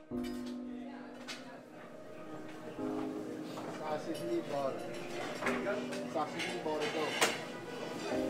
Sarsidi bora. Sarsidi bora, então.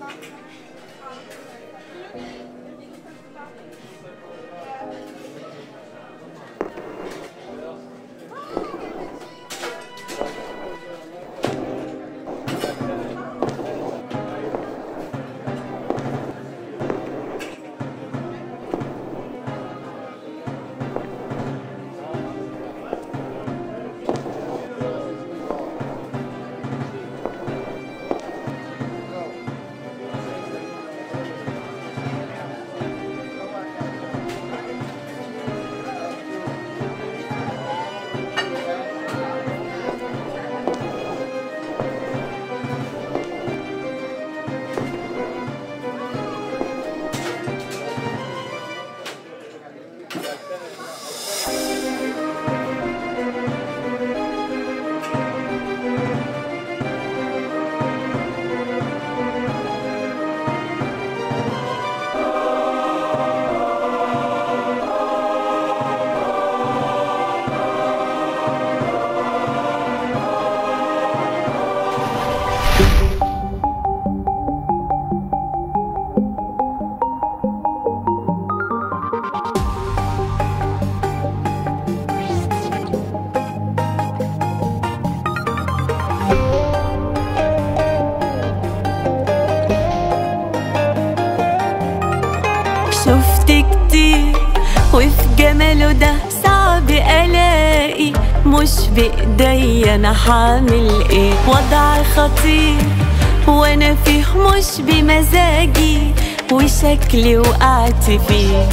شفت كتير وفي جماله ده صعب الاقي مش بايديا انا حامل ايه وضع خطير وانا فيه مش بمزاجي وشكلي وقعت فيه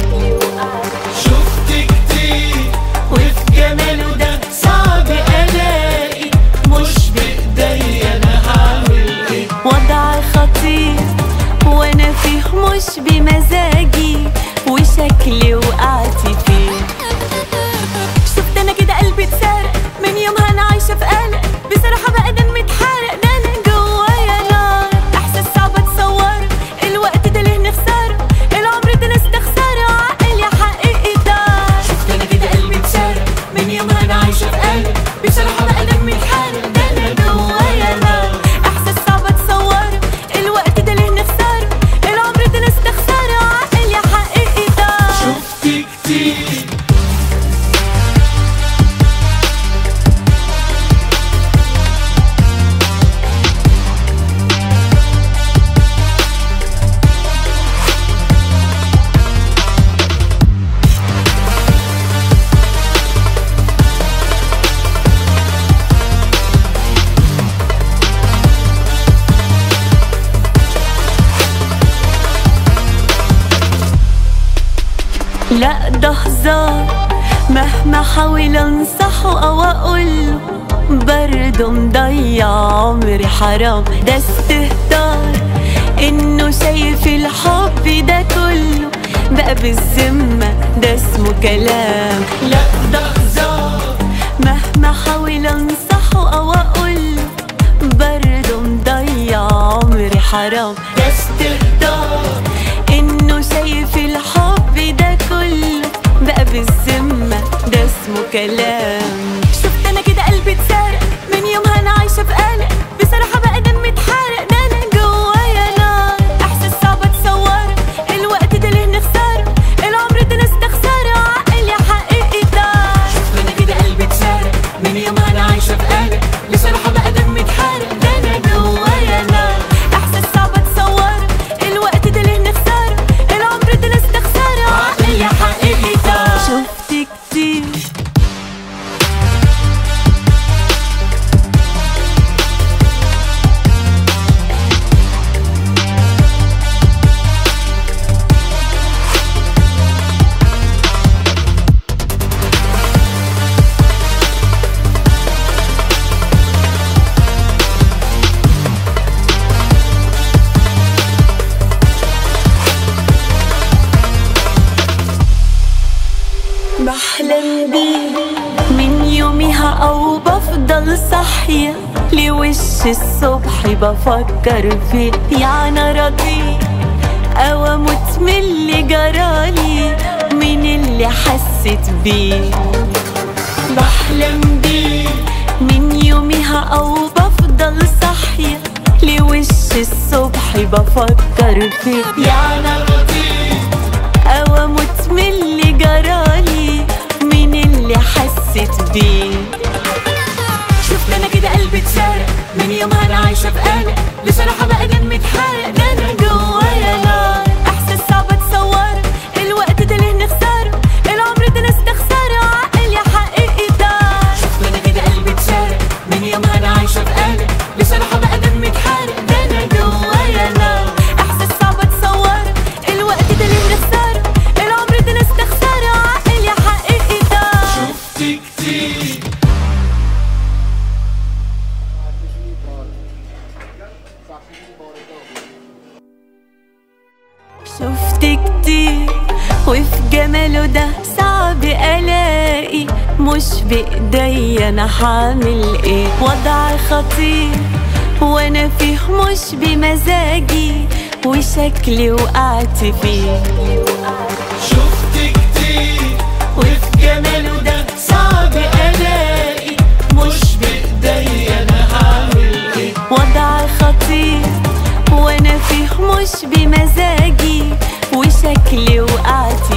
شفت كتير وفي جماله ده صعب الاقي مش بايديا انا هعمل ايه وضع خطير وانا فيه مش بمزاجي وشكلي وقعت فيه شفت انا كده قلبي اتسرق من يومها انا عايشه في قلق بصراحه بقى دمي اتحرق ده انا جوايا نار احساس صعب اتصوره الوقت ده ليه نخسره العمر ده انا استخسره عقلي حقيقي دار شفت انا كده قلبي اتسرق من يومها انا عايشه في قلق بصراحه بقى دمي اتحرق ده انا جوايا نار احساس صعب اتصوره الوقت ده ليه نخسره العمر ده انا استخسره عقلي حقيقي دار شفت كتير لا ده هزار مهما حاول انصحه او اقوله برضه مضيع عمري حرام ده استهتار انه شايف الحب ده كله بقى بالذمة ده اسمه كلام لا ده هزار مهما حاول انصحه او اقوله برضه مضيع عمري حرام ده استهتار انه شايف الحب ده كله بقى بالذمة ده اسمه كلام شفت انا كده قلبي اتسرق من يومها انا عايشة في قلق بصراحة بقى دمي اتحرق ده انا جوايا نار احساس صعب اتصوره الوقت ده ليه نخسره العمر ده انا استخسره عقلي حقيقي دار شفت انا كده قلبي اتسرق من يومها انا عايشه في قلق بصراحه بقى دمي اتحرق ده انا جوايا نار احساس صعب اتصوره الوقت ده ليه نخسره العمر ده انا استخسره عقلي حقيقي دار شفت كتير بحلم بيه من يومها او بفضل صاحية لوش الصبح بفكر فيه يعني راضي او اموت من اللي جرالي من اللي حسيت بيه بحلم بيه من يومها او بفضل صاحية لوش الصبح بفكر فيه يعني لطيف او اموت من اللي جرالي من اللي حسيت بيه شفت انا كده قلبي اتسرق من يومها انا عايشه في قلق بصراحه بقى دمي اتحرق ده انا جوايا نار احساس صعب اتصوره الوقت ده ليه نخسره العمر ده نستخسره عقل يا حقيقي ده شفت انا كده قلبي اتسرق من يومها انا عايشه في قلق بصراحه بقى دمي اتحرق ده انا جوايا نار احساس صعب اتصوره الوقت ده ليه نخسره العمر ده نستخسره عقل يا حقيقي ده شفت كتير صاحبي بارد صاحبي بارد شفت كتير وفي جماله ده صعب الاقي مش بايديا انا حامل ايه وضع خطير وانا فيه مش بمزاجي وشكلي وقعت فيه شفت كتير وفي جماله ده صعب الاقي مش بايديا انا هعمل ايه وضع خطير وانا فيه مش بمزاجي وشكلي وقعت